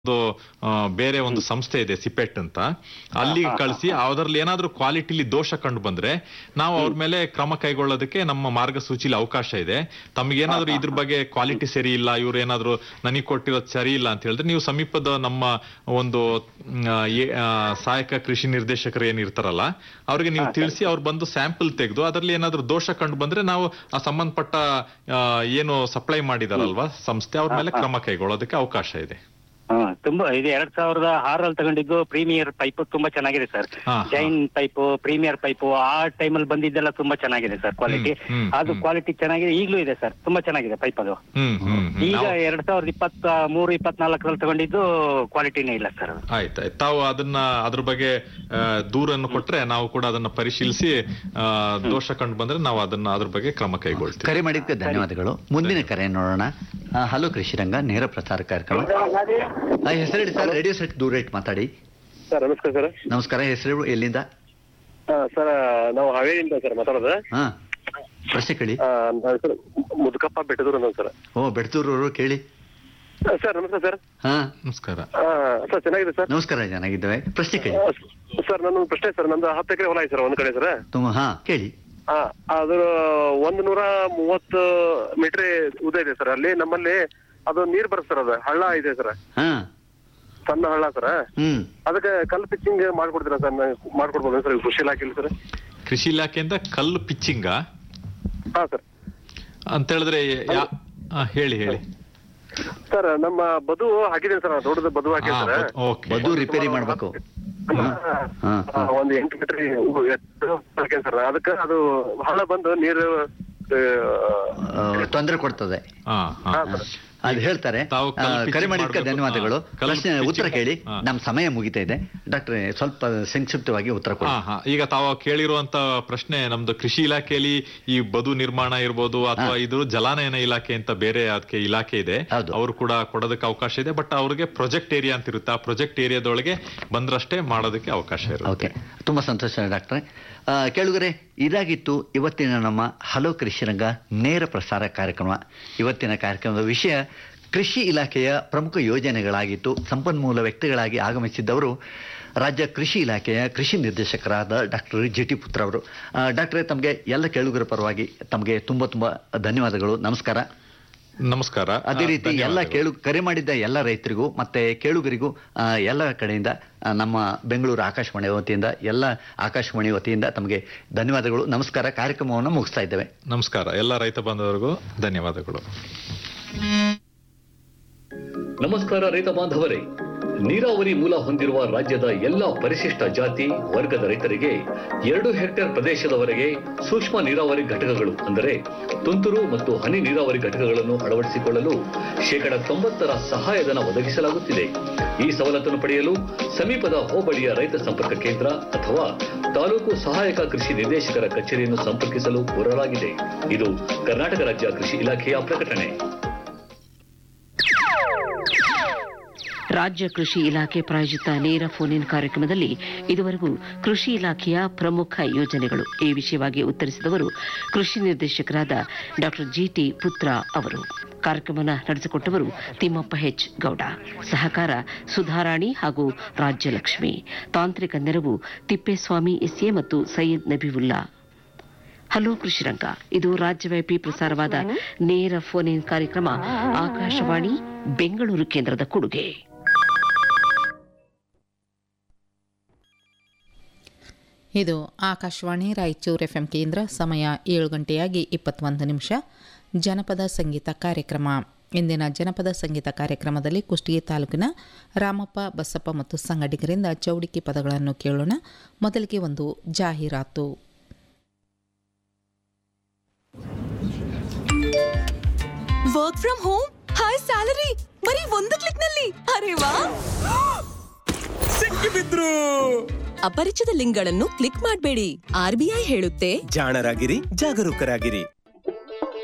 ಒಂದು ಆ, ಬೇರೆ ಒಂದು ಸಂಸ್ಥೆ ಇದೆ ಸಿಪೆಟ್ ಅಂತ ಅಲ್ಲಿ ಕಳಿಸಿ ಅದರಲ್ಲಿ ಏನಾದ್ರೂ ಕ್ವಾಲಿಟಿಲಿ ದೋಷ ಕಂಡು ಬಂದ್ರೆ ನಾವು ಅವ್ರ ಮೇಲೆ ಕ್ರಮ ಕೈಗೊಳ್ಳೋದಕ್ಕೆ ನಮ್ಮ ಮಾರ್ಗಸೂಚಿಲಿ ಅವಕಾಶ ಇದೆ ತಮಗೇನಾದ್ರೂ ಇದ್ರ ಬಗ್ಗೆ ಕ್ವಾಲಿಟಿ ಸರಿ ಇಲ್ಲ ಇವ್ರು ಏನಾದ್ರೂ ನನಗೆ ಕೊಟ್ಟಿರೋದು ಸರಿ ಇಲ್ಲ ಅಂತ ಹೇಳಿದ್ರೆ ನೀವು ಸಮೀಪದ ನಮ್ಮ ಒಂದು ಮ್, ಆ, ಏ- ಆ, ಸಹಾಯಕ ಕೃಷಿ ನಿರ್ದೇಶಕರು ಏನಿರ್ತಾರಲ್ಲ ಅವ್ರಿಗೆ ನೀವು ತಿಳಿಸಿ ಅವ್ರು ಬಂದು ಸ್ಯಾಂಪಲ್ ತೆಗೆದು ಅದರಲ್ಲಿ ಏನಾದ್ರೂ ದೋಷ ಕಂಡು ಬಂದ್ರೆ ನಾವು ಆ ಸಂಬಂಧಪಟ್ಟ ಆ, ಏನು ಸಪ್ಲೈ ಮಾಡಿದಾರಲ್ವಾ ಸಂಸ್ಥೆ ಅವ್ರ ಮೇಲೆ ಕ್ರಮ ಕೈಗೊಳ್ಳೋದಕ್ಕೆ ಅವಕಾಶ ಇದೆ ಹಾ ತುಂಬಾ ಇದು ಎರಡ್ ಸಾವಿರದ ಆರಲ್ಲಿ ತಗೊಂಡಿದ್ದು ಪ್ರೀಮಿಯರ್ ಪೈಪ್ ತುಂಬಾ ಚೆನ್ನಾಗಿದೆ ಸರ್ ಹಾ, ಹಾ. ಜೈನ್ ಪೈಪ್ ಪ್ರೀಮಿಯರ್ ಪೈಪ್ ಆ ಟೈಮಲ್ಲಿ ಬಂದಿದ್ದೆಲ್ಲ ತುಂಬಾ ಚೆನ್ನಾಗಿದೆ ಸರ್ ಕ್ವಾಲಿಟಿ ಹ್ಮ್, ಹ್ಮ್, ಅದು ಹ್ಮ್. ಕ್ವಾಲಿಟಿ ಚೆನ್ನಾಗಿದೆ ಈಗಲೂ ಇದೆ ಸರ್ ತುಂಬಾ ಚೆನ್ನಾಗಿದೆ ಪೈಪ್ ಅದು ಹ್ಮ್ ಹ್ಮ್ ಹ್ಮ್. ಈಗ ನಾವು- ಎರಡ್ ಸಾವಿರದ ಇಪ್ಪತ್ತ ಮೂರು ಇಪ್ಪತ್ನಾಲ್ಕರಲ್ಲಿ ತಗೊಂಡಿದ್ದು ಕ್ವಾಲಿಟಿನೇ ಇಲ್ಲ ಸರ್ ಅದು ಆಯ್ತಾಯ್ತು ತಾವು ಅದನ್ನ ಅದ್ರ ಬಗ್ಗೆ ಆ, ದೂರನ್ನು ಕೊಟ್ರೆ ನಾವು ಕೂಡ ಅದನ್ನ ಪರಿಶೀಲಿಸಿ ಆ, ದೋಷ ಕಂಡು ಬಂದ್ರೆ ನಾವು ಅದನ್ನ ಅದ್ರ ಬಗ್ಗೆ ಕ್ರಮ ಕೈಗೊಳ್ತೀವಿ ಕರೆ ಮಾಡಿದ್ದಕ್ಕೆ ಧನ್ಯವಾದಗಳು ಮುಂದಿನ ಕರೆ ನೋಡೋಣ ಆ, ಹಲೋ ಕೃಷಿರಂಗ ನೇರ ಪ್ರಸಾರ ಕಾರ್ಯಕ್ರಮ ಆ, ಹೆಸರಿಡಿ ಸರ್ ರೇಡಿಯೋ ಸೆಟ್ ದೂರ ಇಟ್ಟು ಮಾತಾಡಿ ಸರ್ ನಮಸ್ಕಾರ ಸರ್ ನಮಸ್ಕಾರ ಹೆಸರು ಎಲ್ಲಿಂದ ಆ, ಸರ್ ನಾವು ಹಾವೇರಿಯಿಂದ ಸರ್ ಮಾತಾಡೋದು ಹಾ ಪ್ರಶ್ನೆ ಕೇಳಿ ಆ, ನಾನು ಸರ್ ಮುದುಕಪ್ಪ ಬೆಟ್ಟದೂರು ಅನ್ನೋದು ಸರ್ ಓ ಬೆಡ್ತೂರವರು ಕೇಳಿ ಆ, ಸರ್ ನಮಸ್ಕಾರ ಸರ್ ಹಾ ನಮಸ್ಕಾರ ಆ, ಸರ್ ಚೆನ್ನಾಗಿದೆ ಸರ್ ನಮಸ್ಕಾರ ಚೆನ್ನಾಗಿದ್ದೇವೆ ಪ್ರಶ್ನೆ ಕೇಳಿ ಆ, ಸರ್ ನನ್ನ ಪ್ರಶ್ನೆ ಸರ್ ನಂದು ಹತ್ತು ಎಕರೆ ಹೊಲ ಇದೆ ಸರ್ ಒಂದ್ ಕಡೆ ಸರ್ ತುಂಬ ಹಾ ಕೇಳಿ ಆ, ಅದು ಒಂದು ನೂರ ಮೂವತ್ತು ಮೀಟರ್ ಉದ್ದ ಇದೆ ಸರ್ ಅಲ್ಲಿ ನಮ್ಮಲ್ಲಿ ಅದು ನೀರ್ ಬರುತ್ತೆ ಸರ್ ಅದು ಹಳ್ಳ ಇದೆ ಸರ್ ಹಾ ಸಣ್ಣ ಹಳ್ಳ ಸರ್ ಹ್ಮ್ ಅದಕ್ಕೆ ಕಲ್ಲು ಪಿಚ್ಚಿಂಗ್ ಮಾಡ್ಕೊಡ್ತೀರಾ ಸರ್ ಮಾಡ್ಕೊಡ್ಬೋದು ಸರ್ ಕೃಷಿ ಇಲಾಖೆಯಲ್ಲಿ ಸರ್ ಕೃಷಿ ಇಲಾಖೆಯಿಂದ ಕಲ್ಲು ಪಿಚ್ಚಿಂಗ ಹಾ ಸರ್ ಅಂತ ಹೇಳಿದ್ರೆ ಯಾ- ಆ, ಹೇಳಿ ಹೇಳಿ ಸರ್ ನಮ್ಮ ಬದು ಹಾಕಿದ್ದೀನಿ ಸರ್ ದೊಡ್ಡದು ಬದು ಹಾಕಿದ್ದೀನಿ ಹಾ, ಸರ್ ಬದ್- ಓಕೆ ಬದು ರಿಪೇರಿ ಮಾಡ್ಬೇಕು ಹಾ, ಹಾ, ಆ, ಒಂದು ಎಂಟು ಮೀಟರ್ ಹಾಕ್ಯಾನ ಸರ್ ಅದಕ್ಕೆ ಅದು ಹಳ್ಳ ಬಂದು ನೀರು ಆ, ತೊಂದರೆ ಕೊಡ್ತದೆ ಹಾ ಹಾ ಹಾ, ಸರ್. ಅದು ಹೇಳ್ತಾರೆ ತಾವು ಆ, ಕಲ್ಲು ಕರೆ pitching ಮಾಡಿದ್ದಕ್ಕೆ ಮಾಡ್ಬೇಕು. ಧನ್ಯವಾದಗಳು ಹಾ, ಕಲ್ಲು ಪ್ರಶ್ನೆ ಉತ್ತರ pitching. ಕೇಳಿ ಹಾ. ನಮ್ಮ ಸಮಯ ಮುಗಿತಾ ಇದೆ ಡಾಕ್ಟ್ರೆ ಸ್ವಲ್ಪ ಸಂಕ್ಷಿಪ್ತವಾಗಿ ಉತ್ತರ ಕೊಡಿ ಹಾ ಹಾ ಈಗ ತಾವು ಕೇಳಿರುವಂತ ಪ್ರಶ್ನೆ ನಮ್ದು ಕೃಷಿ ಇಲಾಖೆಯಲ್ಲಿ ಈ ಬದು ನಿರ್ಮಾಣ ಇರ್ಬೋದು ಅಥವಾ ಇದು ಜಲಾನಯನ ಇಲಾಖೆ ಅಂತ ಬೇರೆ ಅದಕ್ಕೆ ಇಲಾಖೆ ಇದೆ ಹೌದು. ಅವರು ಕೂಡ ಕೊಡೋದಕ್ಕೆ ಅವಕಾಶ ಇದೆ ಬಟ್ ಅವ್ರಿಗೆ ಪ್ರಾಜೆಕ್ಟ್ ಏರಿಯಾ ಅಂತ ಇರುತ್ತೆ ಆ ಪ್ರಾಜೆಕ್ಟ್ ಏರಿಯಾದೊಳಗೆ ಬಂದ್ರಷ್ಟೇ ಮಾಡೋದಕ್ಕೆ ಅವಕಾಶ ಇರುತ್ತೆ ಓಕೆ ತುಂಬಾ ಸಂತೋಷ ಡಾಕ್ಟ್ರೆ ಆ, ಕೇಳುಗರೆ ಇದಾಗಿತ್ತು ಇವತ್ತಿನ ನಮ್ಮ ಹಲೋ ಕೃಷಿರಂಗ ನೇರ ಪ್ರಸಾರ ಕಾರ್ಯಕ್ರಮ ಇವತ್ತಿನ ಕಾರ್ಯಕ್ರಮದ ವಿಷಯ ಕೃಷಿ ಇಲಾಖೆಯ ಪ್ರಮುಖ ಯೋಜನೆಗಳಾಗಿತ್ತು ಸಂಪನ್ಮೂಲ ವ್ಯಕ್ತಿಗಳಾಗಿ ಆಗಮಿಸಿದ್ದವರು ರಾಜ್ಯ ಕೃಷಿ ಇಲಾಖೆಯ ಕೃಷಿ ನಿರ್ದೇಶಕರಾದ ಡಾಕ್ಟರ್ ಜಿ ಟಿ ಪುತ್ರ ಅವರು ಆ, ಡಾಕ್ಟ್ರೇ ತಮಗೆ ಎಲ್ಲ ಕೇಳುಗರ ಪರವಾಗಿ ತಮಗೆ ತುಂಬ ತುಂಬ ಧನ್ಯವಾದಗಳು ನಮಸ್ಕಾರ ನಮಸ್ಕಾರ ಅದೇ ಆ, ರೀತಿ ಎಲ್ಲ ಧನ್ಯವಾದಗಳು. ಕೇಳು ಕರೆ ಮಾಡಿದ್ದ ಎಲ್ಲ ರೈತರಿಗೂ ಮತ್ತೆ ಕೇಳುಗರಿಗೂ ಆ, ಎಲ್ಲ ಕಡೆಯಿಂದ ಆ, ನಮ್ಮ ಬೆಂಗಳೂರು ಆಕಾಶವಾಣಿ ವತಿಯಿಂದ ಎಲ್ಲ ಆಕಾಶವಾಣಿ ವತಿಯಿಂದ ತಮಗೆ ಧನ್ಯವಾದಗಳು ನಮಸ್ಕಾರ ಕಾರ್ಯಕ್ರಮವನ್ನು ಮುಗಿಸ್ತಾ ಇದ್ದೇವೆ ನಮಸ್ಕಾರ ಎಲ್ಲ ರೈತ ಬಾಂಧವರಿಗೂ ಧನ್ಯವಾದಗಳು ನಮಸ್ಕಾರ ರೈತ ಬಾಂಧವರೇ ನೀರಾವರಿ ಮೂಲ ಹೊಂದಿರುವ ರಾಜ್ಯದ ಎಲ್ಲಾ ಪರಿಶಿಷ್ಟ ಜಾತಿ ವರ್ಗದ ರೈತರಿಗೆ ಎರಡು ಹೆಕ್ಟೇರ್ ಪ್ರದೇಶದವರೆಗೆ ಸೂಕ್ಷ್ಮ ನೀರಾವರಿ ಘಟಕಗಳು ಅಂದರೆ ತುಂತುರು ಮತ್ತು ಹನಿ ನೀರಾವರಿ ಘಟಕಗಳನ್ನು ಅಳವಡಿಸಿಕೊಳ್ಳಲು ಶೇಕಡ ತೊಂಬತ್ತರ ಸಹಾಯಧನ ಒದಗಿಸಲಾಗುತ್ತಿದೆ ಈ ಸವಲತ್ತನ್ನು ಪಡೆಯಲು ಸಮೀಪದ ಹೋಬಳಿಯ ರೈತ ಸಂಪರ್ಕ ಕೇಂದ್ರ ಅಥವಾ ತಾಲೂಕು ಸಹಾಯಕ ಕೃಷಿ ನಿರ್ದೇಶಕರ ಕಚೇರಿಯನ್ನು ಸಂಪರ್ಕಿಸಲು ಕೋರಲಾಗಿದೆ ಇದು ಕರ್ನಾಟಕ ರಾಜ್ಯ ಕೃಷಿ ಇಲಾಖೆಯ ಪ್ರಕಟಣೆ ರಾಜ್ಯ ಕೃಷಿ ಇಲಾಖೆ ಪ್ರಾಯೋಜಿತ ನೇರ ಫೋನ್ ಇನ್ ಕಾರ್ಯಕ್ರಮದಲ್ಲಿ ಇದುವರೆಗೂ ಕೃಷಿ ಇಲಾಖೆಯ ಪ್ರಮುಖ ಯೋಜನೆಗಳು ಈ ವಿಷಯವಾಗಿ ಉತ್ತರಿಸಿದವರು ಕೃಷಿ ನಿರ್ದೇಶಕರಾದ ಡಾಕ್ಟರ್ ಜಿಟಿ ಪುತ್ರ ಅವರು ಕಾರ್ಯಕ್ರಮವನ್ನು ನಡೆಸಿಕೊಟ್ಟವರು ತಿಮ್ಮಪ್ಪ ಹೆಚ್ ಗೌಡ ಸಹಕಾರ ಸುಧಾರಾಣಿ ಹಾಗೂ ರಾಜ್ಯಲಕ್ಷ್ಮಿ ತಾಂತ್ರಿಕ ನೆರವು ತಿಪ್ಪೇಸ್ವಾಮಿ ಎಸ್ಎ ಮತ್ತು ಸೈಯದ್ ನಬಿವುಲ್ಲಾ ಹಲೋ ಕೃಷಿರಂಗ ಇದು ರಾಜ್ಯವ್ಯಾಪಿ ಪ್ರಸಾರವಾದ ನೇರ ಫೋನ್ ಇನ್ ಕಾರ್ಯಕ್ರಮ ಆಕಾಶವಾಣಿ ಬೆಂಗಳೂರು ಕೇಂದ್ರದ ಕೊಡುಗೆ ಇದು ಆಕಾಶವಾಣಿ ರಾಯಚೂರು ಎಫ್ ಕೇಂದ್ರ ಸಮಯ ಏಳು ಗಂಟೆಯಾಗಿ ಇಪ್ಪತ್ತೊಂದು ನಿಮಿಷ ಜನಪದ ಸಂಗೀತ ಕಾರ್ಯಕ್ರಮ ಇಂದಿನ ಜನಪದ ಸಂಗೀತ ಕಾರ್ಯಕ್ರಮದಲ್ಲಿ ಕುಷ್ಟಗಿ ತಾಲೂಕಿನ ರಾಮಪ್ಪ ಬಸಪ್ಪ ಮತ್ತು ಸಂಗಡಿಗರಿಂದ ಚೌಡಿಕೆ ಪದಗಳನ್ನು ಕೇಳೋಣ ಮೊದಲಿಗೆ ಒಂದು ಜಾಹೀರಾತು work from home high salary ಬರೀ ಒಂದು ಕ್ಲಿಕ್ ನಲ್ಲಿ ಅರೆ ವಾ ಸಿಕ್ಕಿಬಿದ್ರು ಅಪರಿಚಿತ ಲಿಂಕ್ಗಳನ್ನು ಕ್ಲಿಕ್ ಮಾಡಬೇಡಿ ಆರ್ಬಿಐ ಹೇಳುತ್ತೆ ಜಾಣರಾಗಿರಿ ಜಾಗರೂಕರಾಗಿರಿ